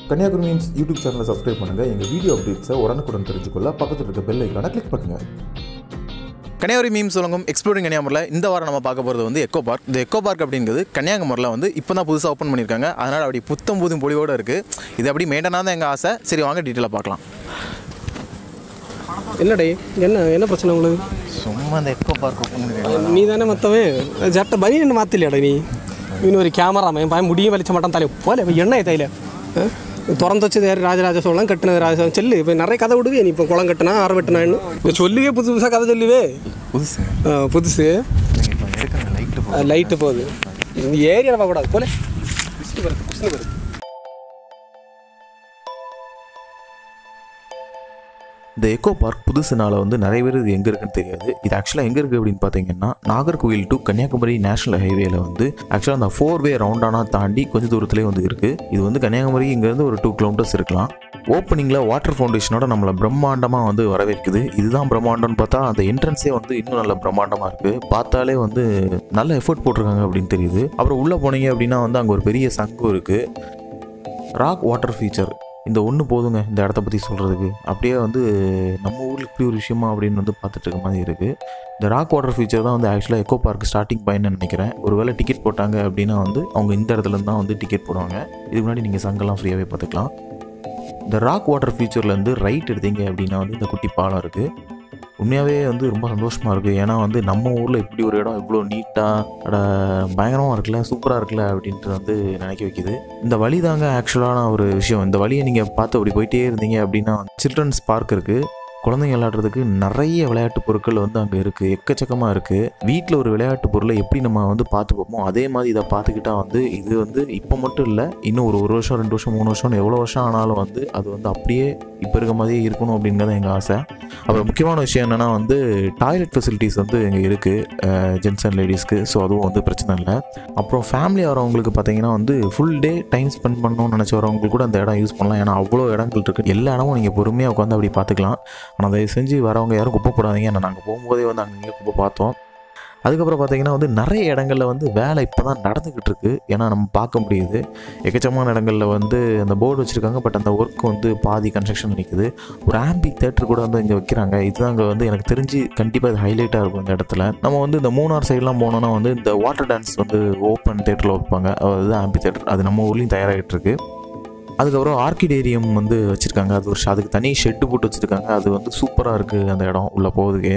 Kanyakumari memes YouTube சேனலை subscribe பண்ணுங்கள் எங்கள் வீடியோ அப்டேட்ஸை உடனுக்குடன் தெரிஞ்சுக்கொள்ள பக்கத்தில் இருக்க பெல் ஐக்கானை கிளிக் பண்ணுங்கள் கன்னியாகுமரி மீம்ஸ் சொல்லுங்க எக்ஸ்ப்ளோரிங் கன்னியாகுமரியில் இந்த வாரம் நம்ம பார்க்க போகிறது வந்து எக்கோ பார்க் இந்த எக்கோ பார்க் அப்படிங்கிறது கன்னியாகுமரியில் வந்து இப்போ தான் புதுசாக ஓப்பன் பண்ணியிருக்காங்க அதனால் அப்படி புத்தம் புதும் பொலிவோடு இருக்குது இது அப்படி மெயின்டனாக தான் எங்கள் ஆசை சரி வாங்க டீட்டெயிலாக பார்க்கலாம் என்னடே என்ன என்ன பிரச்சனை உங்களுக்கு சும்மா இந்த எக்கோ பார்க் ஓப்பன் பண்ணியிருக்காங்க நீ தானே மொத்தவன் ஜட்ட பனி என்ன மாத்திலையாடா நீ இவன் ஒரு கேமராமேன் பையன் முடியும் വലിച്ച மாட்டான் தலை போல இவன் எண்ணெய் தையில திறந்து வச்சது யார் ராஜராஜ சோழன் கட்டினது ராஜ செல்லு இப்போ நிறைய கதை விடுவே நீ இப்போ குளம் கட்டினா ஆறு வெட்டினான்னு இப்போ சொல்லுவே புதுசு புதுசாக கதை சொல்லுவே புதுசு ஆ, புதுசு இப்போ இருக்கிற லைட்டு லைட்டு போகுது இந்த ஏரியாவில் பார்க்கக்கூடாது போல குஸ்னு பாரு, குஸ்னு பாரு. இந்த எக்கோ பார்க் புதுசுனால வந்து நிறைய பேர் இது எங்கே இருக்குன்னு தெரியாது இது ஆக்சுவலாக எங்கே இருக்குது அப்படின்னு பார்த்தீங்கன்னா நாகர்கோவில் டு கன்னியாகுமரி நேஷனல் ஹைவேல வந்து ஆக்சுவலாக அந்த ஃபோர் வே ரவுண்டானா தாண்டி கொஞ்சம் தூரத்துலேயே வந்து இருக்குது இது வந்து கன்னியாகுமரி இங்கேருந்து ஒரு டூ கிலோமீட்டர்ஸ் இருக்கலாம் ஓப்பனிங்கில் வாட்டர் ஃபவுண்டேஷனோட நம்மளை பிரம்மாண்டமாக வந்து வரவேற்குது இதுதான் பிரம்மாண்டம்னு பார்த்தா அந்த என்ட்ரன்ஸே வந்து இன்னும் நல்ல பிரம்மாண்டமாக இருக்குது பார்த்தாலே வந்து நல்ல எஃபர்ட் போட்டிருக்காங்க அப்படின்னு தெரியுது அப்புறம் உள்ளே போனீங்க அப்படின்னா வந்து அங்கே ஒரு பெரிய சங்கு இருக்குது ராக் வாட்டர் ஃபீச்சர் இந்த ஒன்று போதுங்க இந்த இடத்த பற்றி சொல்கிறதுக்கு அப்படியே வந்து நம்ம ஊரில் இப்படி ஒரு விஷயமா அப்படின்னு வந்து பார்த்துட்டு இருக்க மாதிரி இருக்குது இந்த ராக் வாட்டர் ஃபீச்சர் தான் வந்து ஆக்சுவலாக எக்கோ பார்க் ஸ்டார்டிங் பாயிண்ட்னு நினைக்கிறேன் ஒருவேளை டிக்கெட் போட்டாங்க அப்படின்னா வந்து அவங்க இந்த இடத்துல இருந்து தான் வந்து டிக்கெட் போடுவாங்க இதுக்கு முன்னாடி நீங்கள் சங்கெல்லாம் ஃப்ரீயாகவே பார்த்துக்கலாம் இந்த ராக் வாட்டர் ஃபீச்சர்லேருந்து ரைட் எடுத்தீங்க அப்படின்னா வந்து இந்த குட்டி பாலம் இருக்குது உண்மையாகவே வந்து ரொம்ப சந்தோஷமாக இருக்குது ஏன்னா வந்து நம்ம ஊரில் இப்படி ஒரு இடம் இவ்வளோ நீட்டாக பயங்கரமாக இருக்குல்ல சூப்பராக இருக்குல்ல அப்படின்ட்டு வந்து நினைக்க வைக்குது இந்த வழி தாங்க ஆக்சுவலான ஒரு விஷயம் இந்த வழியை நீங்கள் பார்த்து அப்படி போயிட்டே இருந்தீங்க அப்படின்னா சில்ட்ரன்ஸ் பார்க் இருக்குது குழந்தைங்க விளையாடுறதுக்கு நிறைய விளையாட்டு பொருட்கள் வந்து அங்கே இருக்குது எக்கச்சக்கமாக இருக்குது வீட்டில் ஒரு விளையாட்டு பொருளை எப்படி நம்ம வந்து பார்த்து பார்ப்போம் அதே மாதிரி இதை பார்த்துக்கிட்டா வந்து இது வந்து இப்போ மட்டும் இல்லை இன்னும் ஒரு ஒரு வருஷம் ரெண்டு வருஷம் மூணு வருஷம் எவ்வளோ வருஷம் ஆனாலும் வந்து அது வந்து அப்படியே இப்போ இருக்க மாதிரியே இருக்கணும் அப்படிங்கிறது எங்கள் ஆசை அப்புறம் முக்கியமான விஷயம் என்னென்னா வந்து டாய்லெட் ஃபெசிலிட்டிஸ் வந்து இங்கே இருக்குது ஜென்ஸ் அண்ட் லேடிஸ்க்கு ஸோ அதுவும் வந்து பிரச்சனை இல்லை அப்புறம் ஃபேமிலி வரவங்களுக்கு பார்த்தீங்கன்னா வந்து ஃபுல் டே டைம் ஸ்பெண்ட் பண்ணணும்னு நினச்சி வரவங்களுக்கு கூட அந்த இடம் யூஸ் பண்ணலாம் ஏன்னா அவ்வளோ இடங்கள் இருக்குது எல்லா இடமும் நீங்கள் பொறுமையாக உட்காந்து அப்படி பார்த்துக்கலாம் ஆனால் தயவு செஞ்சு வரவங்க யாரும் குப்பை போடாதீங்க ஏன்னா நாங்கள் போகும்போதே வந்து அங்கங்கே குப்பை பார்த்தோம் அதுக்கப்புறம் பார்த்தீங்கன்னா வந்து நிறைய இடங்களில் வந்து வேலை இப்போ தான் நடந்துக்கிட்டு இருக்கு ஏன்னா நம்ம பார்க்க முடியுது எக்கச்சக்கமான இடங்களில் வந்து அந்த போர்டு வச்சுருக்காங்க பட் அந்த ஒர்க் வந்து பாதி கன்ஸ்ட்ரக்ஷன் நிற்குது ஒரு ஆம்பி தேட்டர் கூட வந்து இங்கே வைக்கிறாங்க இதுதான் அங்கே வந்து எனக்கு தெரிஞ்சு கண்டிப்பாக இது ஹைலைட்டாக இருக்கும் இந்த இடத்துல நம்ம வந்து இந்த மூணார் சைட்லாம் போனோம்னா வந்து இந்த வாட்டர் டான்ஸ் வந்து ஓப்பன் தேட்டரில் வைப்பாங்க அது ஆம்பி தேட்டர் அது நம்ம ஊர்லேயும் தயாராகிட்டு இருக்கு அதுக்கப்புறம் ஆர்கிடேரியம் வந்து வச்சுருக்காங்க அது ஒரு ஷ- அதுக்கு தனி ஷெட்டு போட்டு வச்சுருக்காங்க அது வந்து சூப்பராக இருக்குது அந்த இடம் உள்ளே போகுதுக்கு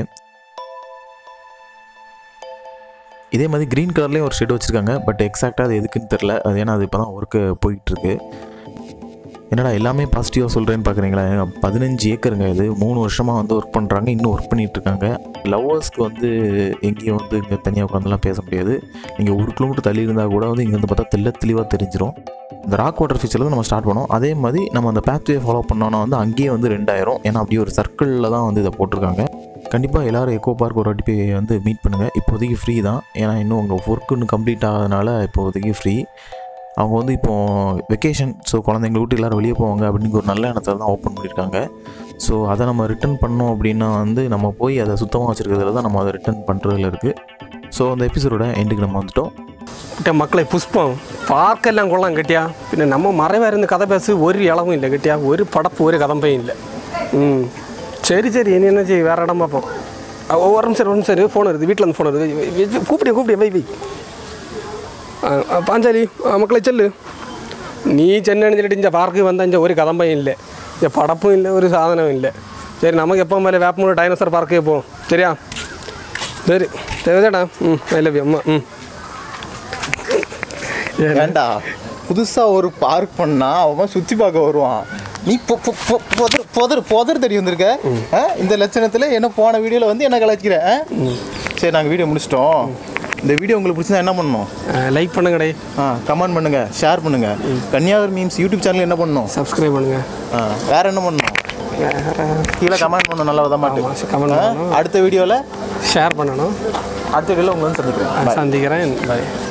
இதே மாதிரி க்ரீன் கலர்லேயும் ஒரு ஷெட் வச்சுருக்காங்க பட் எக்ஸாக்டாக அது எதுக்குன்னு தெரில அது ஏன்னா அது இப்போ தான் ஒர்க்கு போயிட்டுருக்கு என்னடா எல்லாமே பாசிட்டிவாக சொல்கிறேன்னு பார்க்குறீங்களா பதினஞ்சு ஏக்கருங்க இது மூணு வருஷமாக வந்து ஒர்க் பண்ணுறாங்க இன்னும் ஒர்க் பண்ணிகிட்டு இருக்காங்க லவ்வர்ஸ்க்கு வந்து எங்கேயும் வந்து இங்கே தனியாக உட்காந்துலாம் பேச முடியாது நீங்கள் ஒரு கிலோமீட்டர் தள்ளி இருந்தால் கூட வந்து இங்கேருந்து பார்த்தா தெல்ல தெளிவாக தெரிஞ்சிடும் இந்த ராக் வாட்டர் ஃபீச்சரில் நம்ம ஸ்டார்ட் பண்ணோம் அதே மாதிரி நம்ம அந்த பேத்வே ஃபாலோ பண்ணோன்னா வந்து அங்கேயே வந்து ரெண்டாயிரம் ஏன்னா அப்படியே ஒரு சர்க்கிளில் தான் வந்து இதை போட்டிருக்காங்க கண்டிப்பாக எல்லோரும் எக்கோ பார்க் ஒரு வாட்டி போய் வந்து மீட் பண்ணுங்கள் இப்போதைக்கு ஃப்ரீ தான் ஏன்னா இன்னும் உங்கள் ஒர்க் இன்னும் கம்ப்ளீட் ஆகாதனால இப்போதைக்கு ஃப்ரீ அவங்க வந்து இப்போ வெக்கேஷன் ஸோ குழந்தைங்களை விட்டு எல்லோரும் வெளியே போவாங்க அப்படின்னு ஒரு நல்ல இடத்துல தான் ஓப்பன் பண்ணியிருக்காங்க ஸோ அதை நம்ம ரிட்டர்ன் பண்ணோம் அப்படின்னா வந்து நம்ம போய் அதை சுத்தமாக வச்சுருக்கிறதுல தான் நம்ம அதை ரிட்டர்ன் பண்ணுறதுல இருக்குது ஸோ அந்த எபிசோடோட எண்டுக்கு நம்ம வந்துட்டோம் கிட்ட மக்களை புஷ்பம் பார்க்கெல்லாம் கொள்ளலாம் கட்டியா பின்ன நம்ம மறைவாக இருந்து கதை பேசு ஒரு இளவும் இல்லை கட்டியா ஒரு படப்பு ஒரு கதம்பையும் இல்லை ம் சரி சரி இனி என்ன செய்ய வேறு இடம் பார்ப்போம் அ, ஒரு நிமிஷம் ஒரு நிமிஷம் ஃபோன் வருது வீட்டில் இருந்து ஃபோன் வருது வை, வை, வை, கூப்பிடு கூப்பிடு வை வை ஆ, ஆ, பாஞ்சாலி ஆ, மக்களை சொல்லு நீ சென்னைன்னு சொல்லிட்டு இந்த பார்க்கு வந்தால் இந்த ஒரு கதம்பையும் இல்லை இந்த படப்பும் இல்லை ஒரு சாதனமும் இல்லை சரி நமக்கு எப்போ மேலே வேப்பமூர் டைனோசர் பார்க்கே போவோம் சரியா சரி சரி சேட்டா ம் ஐ லவ் யூ அம்மா ம் ஏண்டா புதுசா ஒரு பார்க் பண்ணா அவன் சுத்தி பார்க்க வருவான் நீ பொ- பொ- பொ- புதர் புதர் புதர் தெரிய வந்திருக்க ஆ? இந்த லட்சணத்துல என்ன போன வீடியோல வந்து என்ன கலாய்க்கிற ஆ? சரி நாங்கள் வீடியோ முடிச்சிட்டோம் இந்த வீடியோ உங்களுக்கு பிடிச்சா என்ன பண்ணணும் லைக் பண்ணுங்கடே ஆ கமெண்ட் பண்ணுங்க ஷேர் பண்ணுங்க கன்னியாகுமரி மீம்ஸ் யூடியூப் சேனல் என்ன பண்ணணும் சப்ஸ்கிரைப் பண்ணுங்க ஆ, வேற என்ன பண்ணணும் கீழே கமெண்ட் பண்ணணும் நல்ல விதமாட்டு ஆமா, comment ஆ? பண்ணணும். அடுத்த வீடியோவில் ஷேர் பண்ணணும் அடுத்த வீடியோவில் உங்களை வந்து சந்திக்கிறேன் Bye. சந்திக்கிறேன் பாய்